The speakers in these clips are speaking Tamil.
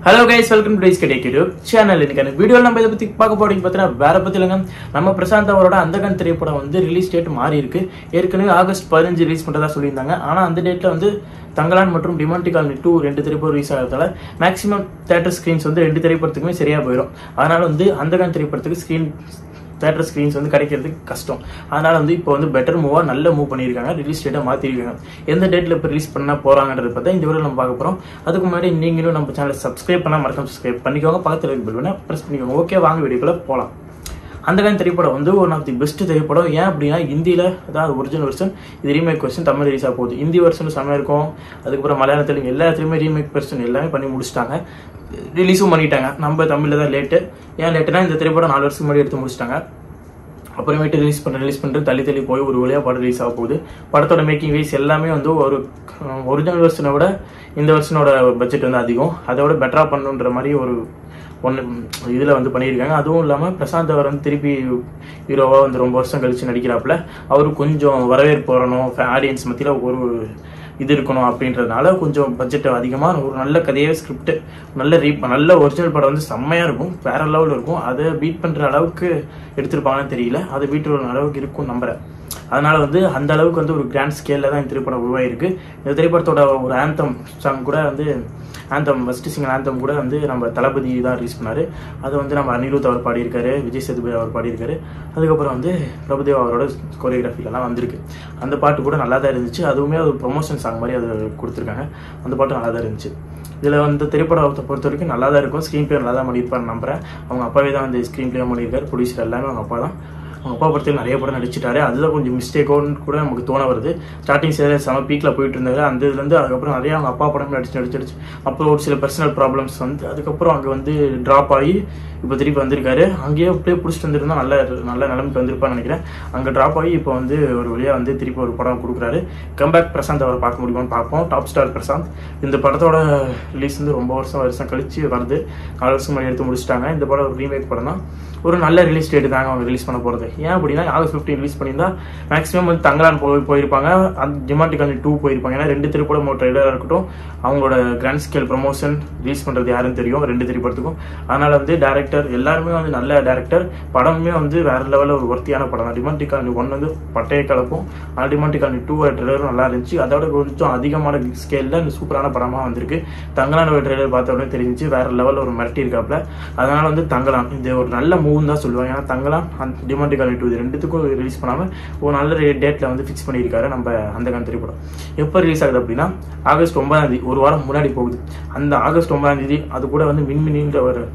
ஹலோ கைஸ் வெல்கம் டு கிடைக்க யூடியூப் சேனல் இன்னைக்கு வீடியோவில் நம்ம இதை பற்றி பார்க்க போறீங்க பார்த்தீங்கன்னா வேற பற்றி இல்லைங்க நம்ம பிரசாந்த் அவரோட அந்த திரைப்படம் வந்து ரிலீஸ் டேட் மாறி இருக்கு ஏற்கனவே ஆகஸ்ட் பதினஞ்சு ரிலீஸ் பண்ணுறதா சொல்லியிருந்தாங்க ஆனால் அந்த டேட்டில் வந்து தங்கலான் மற்றும் டிமாண்டி காலனி டூ ரெண்டு திரைப்படம் ரிலீஸ் ஆகிறதால மேக்ஸிமம் தேட்டர் ஸ்க்ரீன்ஸ் வந்து ரெண்டு திரைப்படத்துக்குமே சரியா போயிடும் அதனால வந்து அந்த திரைப்படத்துக்கு ஸ்க்ரீன் தேட்டர் ஸ்க்ரீன்ஸ் வந்து கிடைக்கிறதுக்கு கஷ்டம் அதனால வந்து இப்போ வந்து பெட்டர் மூவாக நல்ல மூவ் பண்ணியிருக்காங்க ரிலீஸ் டேட்டை மாற்றிருக்காங்க எந்த டேட்டில் இப்போ ரிலீஸ் பண்ண போகிறாங்கன்றத பார்த்தா இந்த வீடியோ நம்ம பார்க்க போகிறோம் அதுக்கு முன்னாடி நீங்களும் நம்ம சேனலை சப்ஸ்கிரைப் பண்ணால் மறக்காம சப்ஸ்கிரைப் பண்ணிக்கோங்க பக்கத்தில் இருக்க பில் வேணால் ப்ரெஸ் பண்ணிக்கோங்க ஓகே வாங்க வீடியோக்குள்ள போகலாம் அந்த காலம் திரைப்படம் வந்து ஒன் ஆஃப் தி பெஸ்ட் திரைப்படம் ஏன் அப்படின்னா ஹிந்தியில் அதாவது ஒரிஜினல் வெர்ஷன் இது ரீமேக் வெர்ஷன் தமிழ் ரிலீஸ் ஆக போகுது ஹிந்தி வெர்ஷன் செம்மையாக இருக்கும் அதுக்கப்புறம் மலையாள தெலுங்கு எல்லாத்துலேயுமே ரீமேக் வெர்ஷன் எல்லாமே பண்ணி முடிச்சிட்டாங்க ரிலீஸும் பண்ணிட்டாங்க நம்ம தமிழில் தான் லேட்டு ஏன் லேட்டுனா இந்த திரைப்படம் நாலு வருஷத்துக்கு முன்னாடி எடுத்து முடிச்சிட்டாங்க அப்புறமேட்டு ரிலீஸ் பண்ண ரிலீஸ் பண்ணிட்டு தள்ளி தள்ளி போய் ஒரு வழியாக படம் ரிலீஸ் ஆக போகுது படத்தோட மேக்கிங் வைஸ் எல்லாமே வந்து ஒரு ஒரிஜினல் வெர்ஷனை விட இந்த வெர்ஷனோட பட்ஜெட் வந்து அதிகம் அதை விட பெட்டராக பண்ணணுன்ற மாதிரி ஒரு ஒன்று இதில் வந்து பண்ணியிருக்காங்க அதுவும் இல்லாமல் பிரசாந்த் அவர் வந்து திருப்பி ஹீரோவாக வந்து ரொம்ப வருஷம் கழிச்சு நடிக்கிறாப்புல அவரு கொஞ்சம் வரவேற்பு வரணும் ஆடியன்ஸ் மத்தியில் ஒரு இது இருக்கணும் அப்படின்றதுனால கொஞ்சம் பட்ஜெட் அதிகமாக ஒரு நல்ல கதையே ஸ்கிரிப்ட் நல்ல ரீ நல்ல ஒரிஜினல் படம் வந்து செம்மையாக இருக்கும் வேற லெவலில் இருக்கும் அதை பீட் பண்ணுற அளவுக்கு எடுத்திருப்பாங்கன்னு தெரியல அதை பீட் பண்ணுற அளவுக்கு இருக்கும் நம்புறேன் அதனால வந்து அந்த அளவுக்கு வந்து ஒரு கிராண்ட் ஸ்கேலில் தான் இந்த திரைப்படம் உருவாயிருக்கு இந்த திரைப்படத்தோட ஒரு ஆந்தம் சாங் கூட வந்து ஆந்தம் ஃபர்ஸ்ட் சிங்கர் ஆந்தம் கூட வந்து நம்ம தளபதி தான் ரிலீஸ் பண்ணாரு அதை வந்து நம்ம அனிருத் அவர் பாடியிருக்காரு விஜய் சேதுபதி அவர் பாடியிருக்காரு அதுக்கப்புறம் வந்து பிரபுதேவா அவரோட கொரியோகிராஃபிலலாம் வந்திருக்கு அந்த பாட்டு கூட நல்லா தான் இருந்துச்சு அதுவுமே ஒரு ப்ரொமோஷன் சாங் மாதிரி அது கொடுத்துருக்காங்க அந்த பாட்டு நல்லா தான் இருந்துச்சு இதில் வந்து திரைப்படத்தை பொறுத்த வரைக்கும் நல்லா தான் இருக்கும் ஸ்க்ரீன் பிளே நல்லா தான் பண்ணியிருப்பான்னு நம்புறேன் அவங்க அப்பாவே தான் வந்து ஸ்க்ரீன் பிளே பண்ணியிருக்காரு ப்ரொடியூசர் எல்லாமே அவங்க அப்பா தான் அவங்க அப்பா படத்தில் நிறைய படம் நடிச்சிட்டாரு அதுதான் கொஞ்சம் மிஸ்டேக்கோன்னு கூட நமக்கு தோண வருது ஸ்டார்டிங் சேர செம பீக்கில் போயிட்டு இருந்தாரு அந்த இதுலேருந்து அதுக்கப்புறம் நிறைய அவங்க அப்பா படம் நடிச்சு நடிச்சு நடிச்சு அப்புறம் ஒரு சில பர்சனல் ப்ராப்ளம்ஸ் வந்து அதுக்கப்புறம் அங்கே வந்து ட்ராப் ஆகி இப்போ திருப்பி வந்திருக்காரு அங்கேயே அப்படியே பிடிச்சிட்டு வந்திருந்தா நல்ல நல்ல நிலைமைக்கு வந்திருப்பான்னு நினைக்கிறேன் அங்கே ட்ராப் ஆகி இப்போ வந்து ஒரு வழியாக வந்து திருப்பி ஒரு படம் கொடுக்குறாரு கம்பேக் பிரசாந்த் அவரை பார்க்க முடியுமான்னு பார்ப்போம் டாப் ஸ்டார் பிரசாந்த் இந்த படத்தோட ரிலீஸ் வந்து ரொம்ப வருஷம் வருஷம் கழிச்சு வருது நாலு வருஷம் முன்னாடி எடுத்து முடிச்சிட்டாங்க இந்த படம் ஒரு ரீமேக் படம் தான் ஒரு நல்ல ரிலீஸ் டேட் தாங்க அவங்க ரிலீஸ் பண்ண போகிறது ஏன் அப்படின்னா ஆகஸ்ட் ஃபிஃப்டீன் ரிலீஸ் பண்ணியிருந்தா மேக்ஸிமம் வந்து தங்கலான் போய் போயிருப்பாங்க அந்த ஜிமாண்டி காலனி டூ போயிருப்பாங்க ஏன்னா ரெண்டு திரைப்படம் ஒரு ட்ரெய்லராக இருக்கட்டும் அவங்களோட கிராண்ட் ஸ்கேல் ப்ரமோஷன் ரிலீஸ் பண்ணுறது யாருன்னு தெரியும் ரெண்டு திரைப்படத்துக்கும் அதனால வந்து டேரக்டர் எல்லாருமே வந்து நல்ல டேரக்டர் படமுமே வந்து வேற லெவலில் ஒரு ஒர்த்தியான படம் தான் டிமாண்டி காலனி ஒன் வந்து பட்டைய கலப்பும் ஆனால் டிமாண்டி காலனி டூ ட்ரெய்லரும் நல்லா இருந்துச்சு அதோட கொஞ்சம் அதிகமான ஸ்கேலில் இந்த சூப்பரான படமாக வந்திருக்கு தங்கலான் ட்ரெய்லர் பார்த்த உடனே தெரிஞ்சு வேற லெவலில் ஒரு மிரட்டி இருக்காப்ல அதனால வந்து தங்கலான் இது ஒரு நல்ல மூவ்னு தான் சொல்லுவாங்க ஏன்னா தங்கலான் அந்த டிமாண்டி காலனி டூ இது ரெண்டுத்துக்கும் ரிலீஸ் பண்ணாமல் ஒரு நல்ல டேட்டில் வந்து ஃபிக்ஸ் பண்ணியிருக்காரு நம்ம அந்த கால திரைப்படம் எப்போ ரிலீஸ் ஆகுது அப்படின்னா ஆகஸ்ட் ஒன்பதாம் தேதி ஒரு வாரம் முன்னாடி போகுது அந்த ஆகஸ்ட் ஒன்பதாம் தேதி அது கூட வந்து மின்மினின்ற ஒரு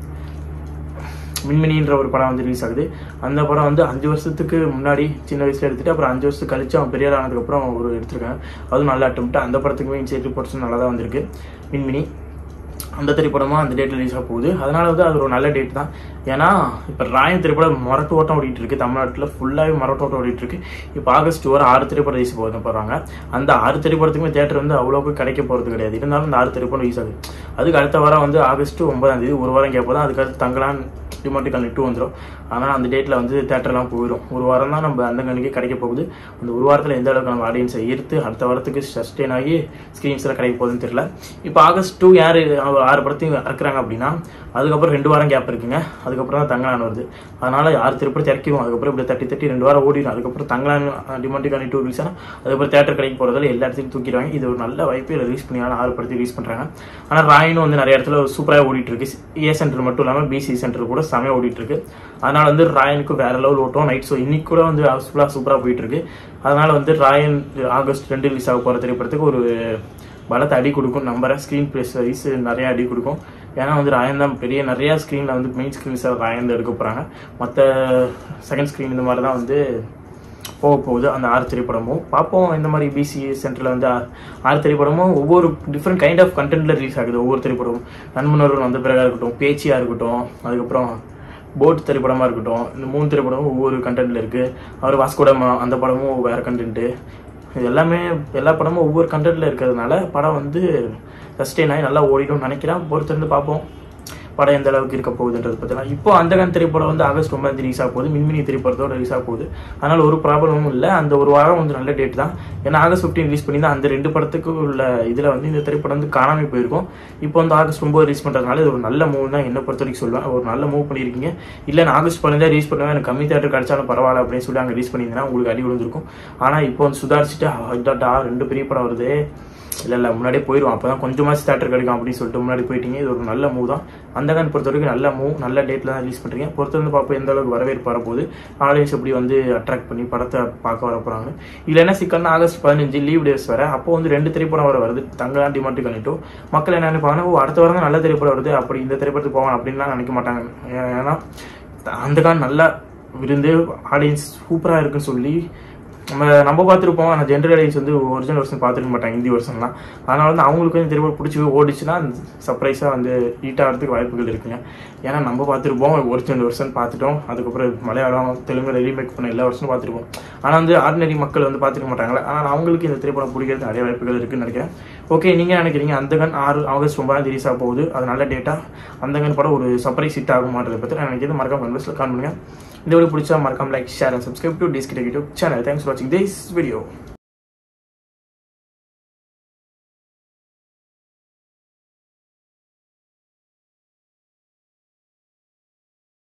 மின்மினின்ற ஒரு படம் வந்து ரிலீஸ் ஆகுது அந்த படம் வந்து அஞ்சு வருஷத்துக்கு முன்னாடி சின்ன வயசுல எடுத்துட்டு அப்புறம் அஞ்சு வருஷத்துக்கு கழிச்சு அவன் பெரியார் ஆனதுக்கப்புறம் ஒரு எடுத்திருக்காங்க அதுவும் நல்லா அட்டம் அந்த படத்துக்குமே இன்சைட் ரிப்போர்ட்ஸ் நல்லா தான் வந்திருக்கு மின்மினி அந்த திரைப்படமும் அந்த டேட்டில் ரிலீஸ் ஆக போகுது அதனால வந்து அது ஒரு நல்ல டேட் தான் ஏன்னா இப்போ ராயன் திரைப்படம் மரட்டு ஓட்டம் ஓடிட்டு இருக்கு தமிழ்நாட்டில் ஃபுல்லாகவே மரட்டு ஓட்டம் ஓடிட்டு இருக்கு இப்போ ஆகஸ்ட் வர ஆறு திரைப்படம் ரிலீஸ் போகுது போகிறாங்க அந்த ஆறு திரைப்படத்துக்குமே தேட்டர் வந்து அவ்வளோக்கு கிடைக்க போகிறது கிடையாது இருந்தாலும் இந்த ஆறு திரைப்படம் ரிலீஸ் ஆகுது அதுக்கு அடுத்த வாரம் வந்து ஆகஸ்ட் ஒன்பதாம் தேதி ஒரு வாரம் கேட்போம் அதுக்கு அடுத்து தங்கலான் டிமாட்டிக்கல் நெட்டு வந்துடும் ஆனால் அந்த டேட்டில் வந்து தேட்டர்லாம் போயிடும் ஒரு வாரம் தான் நம்ம அந்த கணக்கே கிடைக்க போகுது அந்த ஒரு வாரத்தில் எந்த அளவுக்கு நம்ம ஆடியன்ஸை ஈர்த்து அடுத்த வாரத்துக்கு சஸ்டெயின் ஆகி ஸ்க்ரீன்ஸில் கிடைக்க போகுதுன்னு தெரியல இப்போ ஆகஸ்ட் டூ யார் ஆறு படத்தையும் இறக்குறாங்க அப்படின்னா அதுக்கப்புறம் ரெண்டு வாரம் கேப் இருக்குங்க அதுக்கப்புறம் தான் தங்கலான் வருது அதனால ஆறு திருப்பதி இறக்கிடும் அதுக்கப்புறம் இப்படி தட்டி தட்டி ரெண்டு வாரம் ஓடிடும் அதுக்கப்புறம் தங்கலான் டிமாண்டிகானி டூ ரிலீஸ் ஆனால் அதுக்கப்புறம் தேட்டர் கிடைக்க போகிறதால எல்லா இடத்துலையும் தூக்கிடுவாங்க இது ஒரு நல்ல வாய்ப்பு ரிலீஸ் பண்ணியான ஆறு படத்தையும் ரிலீஸ் பண்ணுறாங்க ஆனால் ராயினும் வந்து நிறைய இடத்துல சூப்பராக ஓடிட்டு இருக்கு ஏ சென்டர் மட்டும் இல்லாமல் பிசி சென்டர் கூட செமையாக ஓடிட்டு இருக்கு அதனால வந்து ராயனுக்கு வேற லெவல் ஓட்டும் நைட் ஷோ இன்னைக்கு கூட வந்து ஹவுஸ்ஃபுல்லாக சூப்பராக போயிட்டு இருக்கு அதனால வந்து ராயன் ஆகஸ்ட் ரெண்டு ரிலீஸ் ஆக போகிற திரைப்படத்துக்கு ஒரு பலத்தை அடி கொடுக்கும் நம்புறேன் ஸ்க்ரீன் ப்ளேஸ் வைஸ் நிறைய அடி கொடுக்கும் ஏன்னா வந்து ராயன் தான் பெரிய நிறைய ஸ்க்ரீனில் வந்து மெயின் ஸ்க்ரீன்ஸ் ராயன் தான் எடுக்க போகிறாங்க மற்ற செகண்ட் ஸ்க்ரீன் இந்த மாதிரி தான் வந்து போக போகுது அந்த ஆறு திரைப்படமும் பார்ப்போம் இந்த மாதிரி பிசி சென்டரில் வந்து ஆறு திரைப்படமும் ஒவ்வொரு டிஃப்ரெண்ட் கைண்ட் ஆஃப் கண்டென்ட்ல ரிலீஸ் ஆகுது ஒவ்வொரு திரைப்படமும் நண்பனர்கள் வந்த பிறகாக இருக்கட்டும் பேச்சியாக இருக்கட்டும் அதுக்கப்புறம் போட் திரைப்படமாக இருக்கட்டும் இந்த மூணு திரைப்படமும் ஒவ்வொரு கண்டென்ட்ல இருக்கு அவர் வாஸ்கோடமா அந்த படமும் வேற கண்டென்ட்டு இது எல்லாமே எல்லா படமும் ஒவ்வொரு கண்டென்ட்ல இருக்கிறதுனால படம் வந்து சஸ்டெயின் ஆகி நல்லா ஓடிடும்னு நினைக்கிறேன் பொறுத்திருந்து பார்ப்போம் படம் எந்த அளவுக்கு இருக்க போகுதுன்றது பற்றிலாம் இப்போ அந்தகன் திரைப்படம் வந்து ஆகஸ்ட் ஒன்பதாம் தேதி ரிலீஸ் ஆக போகுது மின்மினி திரைப்படத்தோட ரிலீஸ் ஆக போகுது அதனால ஒரு ப்ராப்ளமும் இல்லை அந்த ஒரு வாரம் வந்து நல்ல டேட் தான் ஏன்னா ஆகஸ்ட் ஃபிஃப்டீன் ரிலீஸ் பண்ணி அந்த ரெண்டு படத்துக்கு உள்ள இதில் வந்து இந்த திரைப்படம் வந்து காணாமல் போயிருக்கும் இப்போ வந்து ஆகஸ்ட் ஒன்பது ரிலீஸ் பண்ணுறதுனால இது ஒரு நல்ல மூவ் தான் என்ன பொறுத்த வரைக்கும் சொல்லுவேன் ஒரு நல்ல மூவ் பண்ணியிருக்கீங்க இல்லை நான் ஆகஸ்ட் பதினஞ்சா ரிலீஸ் பண்ணுவேன் எனக்கு கம்மி தேட்டர் கிடைச்சாலும் பரவாயில்ல அப்படின்னு சொல்லி அங்கே ரிலீஸ் பண்ணியிருந்தேன்னா உங்களுக்கு அடி விழுந்திருக்கும் ஆனால் இப்போ வந்து சுதாரிச்சுட்டு அடாடா ரெண்டு பெரிய படம் வருது இல்லை இல்லை முன்னாடியே போயிடும் அப்போ தான் கொஞ்சமாச்சு தேட்டர் கிடைக்கும் அப்படின்னு சொல்லிட்டு முன்னாடி போயிட்டீங்க இது ஒரு நல்ல மூவ் தான் அந்த கான் பொறுத்த வரைக்கும் நல்ல மூவ் நல்ல டேட்டில் தான் ரிலீஸ் பண்ணுறீங்க பொறுத்து வந்து பார்ப்போம் எந்த அளவுக்கு வரவேற்பு வரப்போகுது ஆடியன்ஸ் எப்படி வந்து அட்ராக்ட் பண்ணி படத்தை பார்க்க வர போகிறாங்க இதில் என்ன சிக்கல்னா ஆகஸ்ட் பதினஞ்சு லீவ் டேஸ் வர அப்போ வந்து ரெண்டு திரைப்படம் வர வருது தங்கலாம் டிமாண்ட் கணிட்டும் மக்கள் என்ன நினைப்பாங்கன்னா ஓ அடுத்த வாரம் தான் நல்ல திரைப்படம் வருது அப்படி இந்த திரைப்படத்துக்கு போவாங்க அப்படின்லாம் நினைக்க மாட்டாங்க ஏன்னா அந்த கான் நல்லா விருந்து ஆடியன்ஸ் சூப்பராக இருக்குன்னு சொல்லி நம்ம நம்ம பார்த்துருப்போம் ஆனால் ஜென்ரல் ஆடியன்ஸ் வந்து ஒரிஜினல் வருஷன் பார்த்துருக்க மாட்டாங்க ஹிந்தி வருஷன்லாம் அதனால வந்து அவங்களுக்கு வந்து திரும்ப பிடிச்சி போய் ஓடிச்சுன்னா சர்ப்ரைஸாக வந்து ஹீட் ஆகிறதுக்கு வாய்ப்புகள் இருக்குங்க ஏன்னா நம்ம பார்த்துருப்போம் ஒரிஜினல் வருஷன் பார்த்துட்டோம் அதுக்கப்புறம் மலையாளம் தெலுங்கு ரீமேக் பண்ண எல்லா வருஷமும் பார்த்துருப்போம் ஆனால் வந்து ஆர்டினரி மக்கள் வந்து பார்த்துருக்க மாட்டாங்களே ஆனால் அவங்களுக்கு இந்த திரைப்படம் பிடிக்கிறது நிறைய வாய்ப்புகள் இருக்குன்னு நினைக்கிறேன் ஓகே நீங்கள் நினைக்கிறீங்க அந்தகன் ஆறு ஆகஸ்ட் ஒன்பதாம் தேதி ரிலீஸ் ஆக போகுது அது நல்ல டேட்டா அந்தகன் படம் ஒரு சர்ப்ரைஸ் ஹிட் ஆகுமான்றதை பற்றி நான் நினைக்கிறது மறக்காம கன்வெர்ஸில் கான் பண்ணுங்க இந்த வீடியோ பிடிச்சா மறக்காம like share and subscribe to டிஸ்கிரிக் யூடியூப் சேனல் தேங்க்ஸ் ஃபார் வாட்சிங் திஸ் வீடியோ